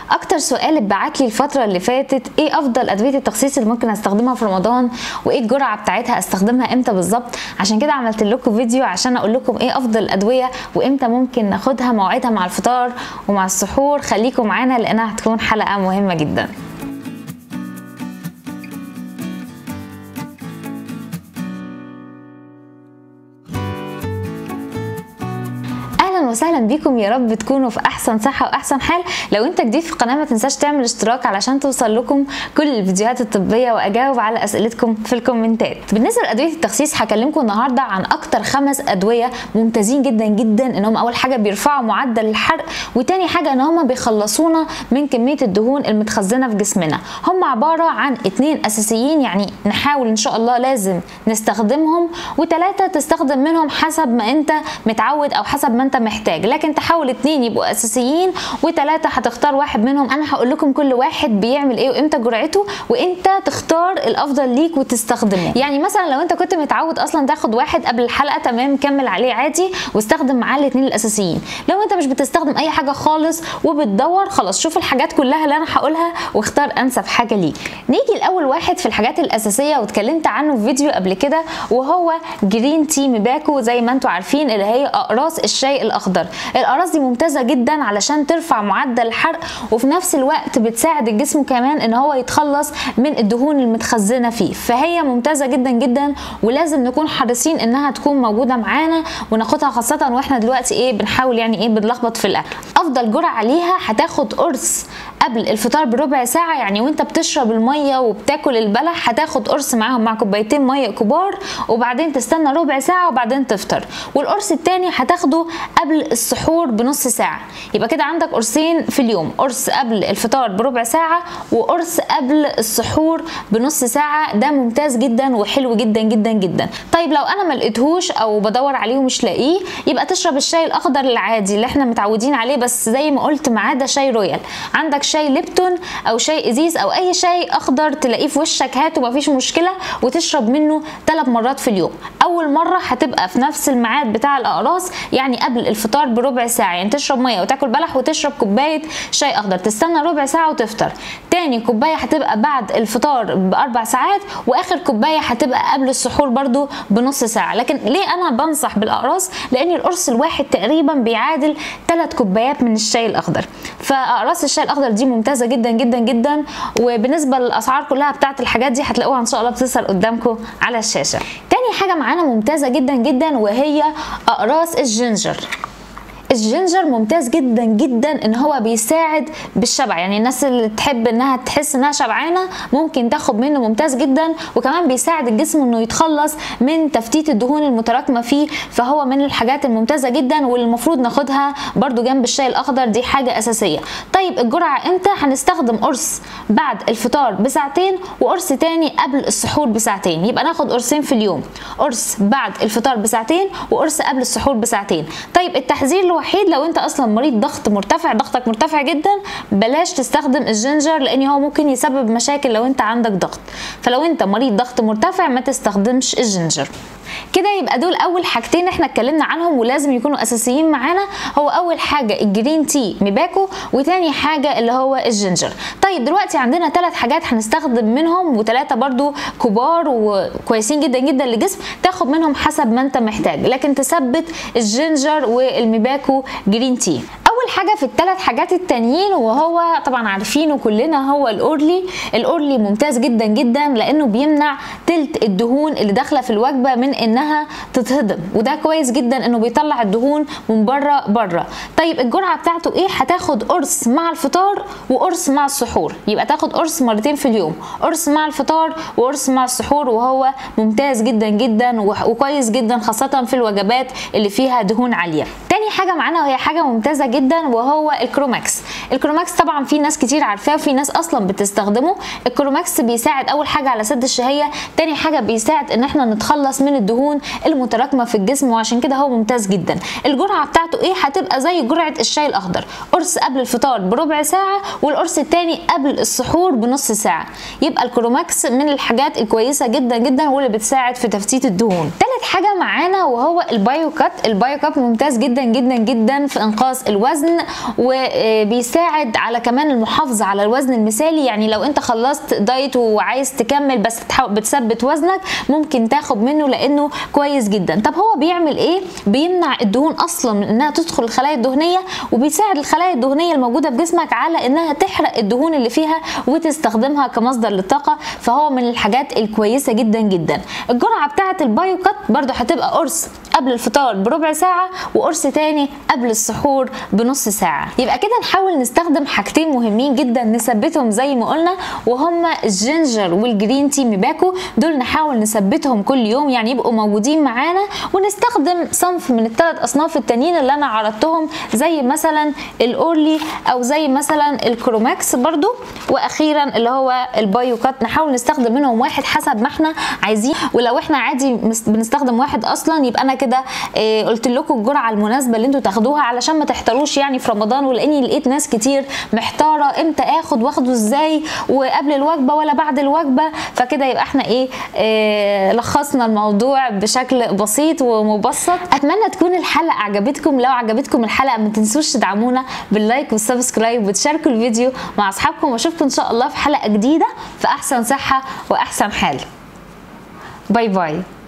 اكتر سؤال اتبعت لي الفتره اللي فاتت ايه افضل ادويه التخسيس اللي ممكن استخدمها في رمضان وايه الجرعه بتاعتها استخدمها امتى بالظبط عشان كده عملت لكم فيديو عشان اقول لكم ايه افضل الادويه وامتى ممكن ناخدها موعدها مع الفطار ومع السحور خليكم معانا لانها هتكون حلقه مهمه جدا اهلا وسهلا بيكم يا رب تكونوا في احسن صحه واحسن حال لو انت جديد في القناه ما تنساش تعمل اشتراك علشان توصل لكم كل الفيديوهات الطبيه واجاوب على اسئلتكم في الكومنتات بالنسبه لادويه التخسيس هكلمكم النهارده عن اكتر خمس ادويه ممتازين جدا جدا ان هم اول حاجه بيرفعوا معدل الحرق وتاني حاجه ان هم بيخلصونا من كميه الدهون المتخزنه في جسمنا هم عباره عن اتنين اساسيين يعني نحاول ان شاء الله لازم نستخدمهم وثلاثه تستخدم منهم حسب ما انت متعود او حسب ما انت محتاج لكن تحاول اتنين يبقوا اساسيين وثلاثه هتختار واحد منهم انا هقول لكم كل واحد بيعمل ايه وامتى جرعته وانت تختار الافضل ليك وتستخدمه يعني مثلا لو انت كنت متعود اصلا تاخد واحد قبل الحلقه تمام كمل عليه عادي واستخدم معاه الاثنين الاساسيين لو انت مش بتستخدم اي حاجه خالص وبتدور خلاص شوف الحاجات كلها اللي انا هقولها واختار انسب حاجه ليك نيجي لاول واحد في الحاجات الاساسيه واتكلمت عنه في فيديو قبل كده وهو جرين تي ميباكو زي ما انتم عارفين اللي هي اقراص الشاي الاخضر الاقراص دي ممتازه جدا علشان ترفع معدل الحرق وفي نفس الوقت بتساعد الجسم كمان ان هو يتخلص من الدهون المتخزنه فيه فهي ممتازه جدا جدا ولازم نكون حريصين انها تكون موجوده معانا وناخدها خاصه واحنا دلوقتي ايه بنحاول يعني ايه بنلخبط في الاكل افضل جرعه ليها هتاخد قرص قبل الفطار بربع ساعه يعني وانت بتشرب الميه وبتاكل البلح هتاخد قرص معاهم مع كوبايتين ميه كبار وبعدين تستنى ربع ساعه وبعدين تفطر والقرص التاني هتاخده قبل السحور بنص ساعه يبقى كده عندك قرصين في اليوم قرص قبل الفطار بربع ساعه وقرص قبل السحور بنص ساعه ده ممتاز جدا وحلو جدا جدا جدا طيب لو انا ما لقيتهوش او بدور عليه ومش لاقيه يبقى تشرب الشاي الاخضر العادي اللي احنا متعودين عليه بس زي ما قلت معاه ده شاي رويال عندك شاي ليبتون او شاي ازيز او اي شاي اخضر تلاقيه في وشك هاته مفيش مشكله وتشرب منه ثلاث مرات في اليوم اول مره هتبقى في نفس الميعاد بتاع الاقراص يعني قبل الفطار بربع ساعه يعني تشرب ميه وتاكل بلح وتشرب كوبايه شاي اخضر تستنى ربع ساعه وتفطر تاني كوبايه هتبقى بعد الفطار باربع ساعات واخر كوبايه هتبقى قبل السحور برضو بنص ساعه لكن ليه انا بنصح بالاقراص لان القرص الواحد تقريبا بيعادل ثلاث كوبايات من الشاي الاخضر فاقراص الشاي الاخضر دي ممتازه جدا جدا جدا وبالنسبه للاسعار كلها بتاعت الحاجات دي هتلاقوها ان شاء الله بتظهر قدامكم على الشاشه تاني حاجه معانا ممتازه جدا جدا وهي اقراص الجينجر الجينجر ممتاز جدا جدا ان هو بيساعد بالشبع يعني الناس اللي تحب انها تحس انها شبعانه ممكن تاخد منه ممتاز جدا وكمان بيساعد الجسم انه يتخلص من تفتيت الدهون المتراكمه فيه فهو من الحاجات الممتازه جدا والمفروض ناخدها برده جنب الشاي الاخضر دي حاجه اساسيه طيب الجرعه امتى هنستخدم قرص بعد الفطار بساعتين وقرص تاني قبل السحور بساعتين يبقى ناخد قرصين في اليوم قرص بعد الفطار بساعتين وقرص قبل السحور بساعتين طيب التحذير الوحيد لو انت اصلا مريض ضغط مرتفع ضغطك مرتفع جدا بلاش تستخدم الجينجر لان هو ممكن يسبب مشاكل لو انت عندك ضغط فلو انت مريض ضغط مرتفع ما تستخدمش الجينجر كده يبقى دول اول حاجتين احنا اتكلمنا عنهم ولازم يكونوا اساسيين معانا هو اول حاجه الجرين تي ميباكو وتاني حاجه اللي هو الجينجر طيب دلوقتي عندنا ثلاث حاجات هنستخدم منهم وثلاثه برضو كبار وكويسين جدا جدا للجسم تاخد منهم حسب ما انت محتاج لكن تثبت الجينجر والميباكو جرين تي اول حاجه في الثلاث حاجات التانيين وهو طبعا عارفينه كلنا هو الاورلي الاورلي ممتاز جدا جدا لانه بيمنع تلت الدهون اللي داخله في الوجبه من انها تتهضم وده كويس جدا انه بيطلع الدهون من بره بره طيب الجرعه بتاعته ايه هتاخد قرص مع الفطار وقرص مع السحور يبقى تاخد قرص مرتين في اليوم قرص مع الفطار وقرص مع السحور وهو ممتاز جدا جدا وكويس جدا خاصه في الوجبات اللي فيها دهون عاليه تاني حاجه معانا وهي حاجه ممتازه جدا وهو الكروماكس الكروماكس طبعا في ناس كتير عارفاه وفي ناس اصلا بتستخدمه الكروماكس بيساعد اول حاجه على سد الشهيه تاني حاجه بيساعد ان احنا نتخلص من الدهون المتراكمه في الجسم وعشان كده هو ممتاز جدا الجرعه بتاعته ايه هتبقى زي جرعه الشاي الاخضر قرص قبل الفطار بربع ساعه والقرص التاني قبل السحور بنص ساعه يبقى الكروماكس من الحاجات الكويسه جدا جدا واللي بتساعد في تفتيت الدهون تالت حاجه معانا وهو البايو كات البايو كات ممتاز جدا جدا جدا في انقاص الوزن الوزن وبيساعد على كمان المحافظه على الوزن المثالي يعني لو انت خلصت دايت وعايز تكمل بس بتثبت وزنك ممكن تاخد منه لانه كويس جدا طب هو بيعمل ايه بيمنع الدهون اصلا من انها تدخل الخلايا الدهنيه وبيساعد الخلايا الدهنيه الموجوده في جسمك على انها تحرق الدهون اللي فيها وتستخدمها كمصدر للطاقه فهو من الحاجات الكويسه جدا جدا الجرعه بتاعه البايو كات برده هتبقى قرص قبل الفطار بربع ساعه وقرص تاني قبل السحور بنص ساعه يبقى كده نحاول نستخدم حاجتين مهمين جدا نثبتهم زي ما قلنا وهما الجينجر والجرين تي ميباكو دول نحاول نثبتهم كل يوم يعني يبقوا موجودين معانا ونستخدم صنف من الثلاث اصناف التانيين اللي انا عرضتهم زي مثلا الاورلي او زي مثلا الكروماكس برضو واخيرا اللي هو البايو كات نحاول نستخدم منهم واحد حسب ما احنا عايزين ولو احنا عادي بنستخدم واحد اصلا يبقى انا كده إيه قلت لكم الجرعه المناسبه اللي انتوا تاخدوها علشان ما تحتاروش يعني في رمضان ولاني لقيت ناس كتير محتاره امتى اخد واخده ازاي وقبل الوجبه ولا بعد الوجبه فكده يبقى احنا ايه, إيه لخصنا الموضوع بشكل بسيط ومبسط اتمنى تكون الحلقه عجبتكم لو عجبتكم الحلقه ما تنسوش تدعمونا باللايك والسبسكرايب وتشاركوا الفيديو مع اصحابكم واشوفكم ان شاء الله في حلقه جديده في احسن صحه واحسن حال باي باي